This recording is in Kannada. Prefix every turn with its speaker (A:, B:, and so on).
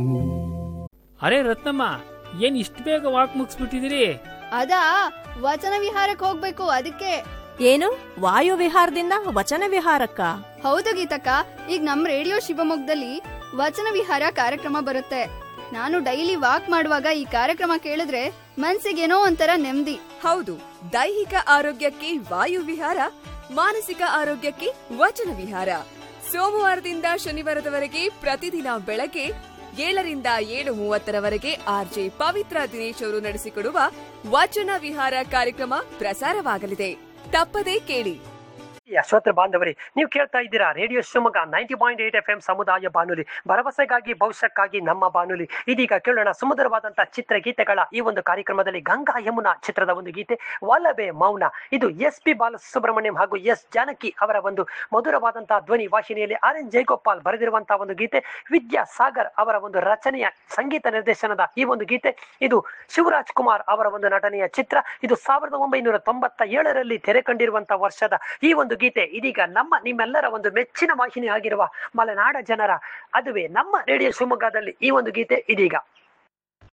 A: ಅರೆ ರತ್ನಮ್ಮ ಏನ್ ಇಷ್ಟು ಬೇಗ ವಾಕ್ ಮುಗಿಸ್ಬಿಟ್ಟಿದಿರಿ
B: ಅದಾ ವಚನ ವಿಹಾರಕ್ಕೆ ಹೋಗ್ಬೇಕು ಅದಕ್ಕೆ
C: ಏನು ವಾಯು ವಿಹಾರದಿಂದ ವಚನ ವಿಹಾರಕ್ಕ
B: ಹೌದು ಗೀತಕ್ಕ ಈಗ ನಮ್ ರೇಡಿಯೋ ಶಿವಮೊಗ್ಗದಲ್ಲಿ ವಚನ ವಿಹಾರ ಕಾರ್ಯಕ್ರಮ ಬರುತ್ತೆ ನಾನು ಡೈಲಿ ವಾಕ್ ಮಾಡುವಾಗ ಈ ಕಾರ್ಯಕ್ರಮ ಕೇಳಿದ್ರೆ ಮನ್ಸಿಗೇನೋ ಒಂಥರ ನೆಮ್ಮದಿ
D: ಹೌದು ದೈಹಿಕ ಆರೋಗ್ಯಕ್ಕೆ ವಾಯು ವಿಹಾರ ಮಾನಸಿಕ ಆರೋಗ್ಯಕ್ಕೆ ವಚನ ವಿಹಾರ ಸೋಮವಾರದಿಂದ ಶನಿವಾರದವರೆಗೆ ಪ್ರತಿದಿನ ಬೆಳಗ್ಗೆ ಏಳರಿಂದ ಏಳು ಮೂವತ್ತರವರೆಗೆ ಆರ್ಜೆ ಪವಿತ್ರ ದಿನೇಶ್ ಅವರು ನಡೆಸಿಕೊಡುವ ವಚನ ವಿಹಾರ ಕಾರ್ಯಕ್ರಮ ಪ್ರಸಾರವಾಗಲಿದೆ ತಪ್ಪದೇ ಕೇಳಿ
E: ಶ್ರೋತೃ ಬಾಂಧವರೇ ನೀವು ಕೇಳ್ತಾ ಇದ್ದೀರಾ radio Shivamogga ninety point eight F M ಸಮುದಾಯ ಬಾನುಲಿ ಭರವಸೆಗಾಗಿ ಭವಿಷ್ಯಕ್ಕಾಗಿ ನಮ್ಮ ಬಾನುಲಿ ಇದೀಗ ಕೇಳೋಣ ಸುಮಧುರವಾದಂತಹ ಚಿತ್ರಗೀತೆಗಳ ಈ ಒಂದು ಕಾರ್ಯಕ್ರಮದಲ್ಲಿ ಗಂಗಾ ಯಮುನಾ ಚಿತ್ರದ ಒಂದು ಗೀತೆ ವಲ್ಲಭೆ ಮೌನ ಇದು ಎಸ್ ಪಿ ಬಾಲಸುಬ್ರಹ್ಮಣ್ಯಂ ಹಾಗೂ ಎಸ್ ಜಾನಕಿ ಅವರ ಒಂದು ಮಧುರವಾದಂತಹ ಧ್ವನಿ ವಾಹಿನಿಯಲ್ಲಿ ಆರ್ ಎನ್ ಜಯಗೋಪಾಲ್ ಬರೆದಿರುವಂತಹ ಒಂದು ಗೀತೆ ವಿದ್ಯಾ ಸಾಗರ್ ಅವರ ಒಂದು ರಚನೆಯ ಸಂಗೀತ ನಿರ್ದೇಶನದ ಈ ಒಂದು ಗೀತೆ ಇದು ಶಿವರಾಜ್ ಕುಮಾರ್ ಅವರ ಒಂದು ನಟನೆಯ ಚಿತ್ರ ಇದು ಸಾವಿರದ ಒಂಬೈನೂರ ತೊಂಬತ್ತ ಏಳರಲ್ಲಿ ತೆರೆ ಕಂಡಿರುವಂತಹ ವರ್ಷದ ಈ ಒಂದು ಗೀತೆ ಇದೀಗ ನಮ್ಮ ನಿಮ್ಮೆಲ್ಲರ ಒಂದು ಮೆಚ್ಚಿನ ವಾಹಿನಿ ಆಗಿರುವ ಮಲೆನಾಡ ಜನರ ಅದುವೇ ನಮ್ಮ ರೇಡಿಯೋ ಶಿವಮೊಗ್ಗದಲ್ಲಿ ಈ ಒಂದು ಗೀತೆ ಇದೀಗ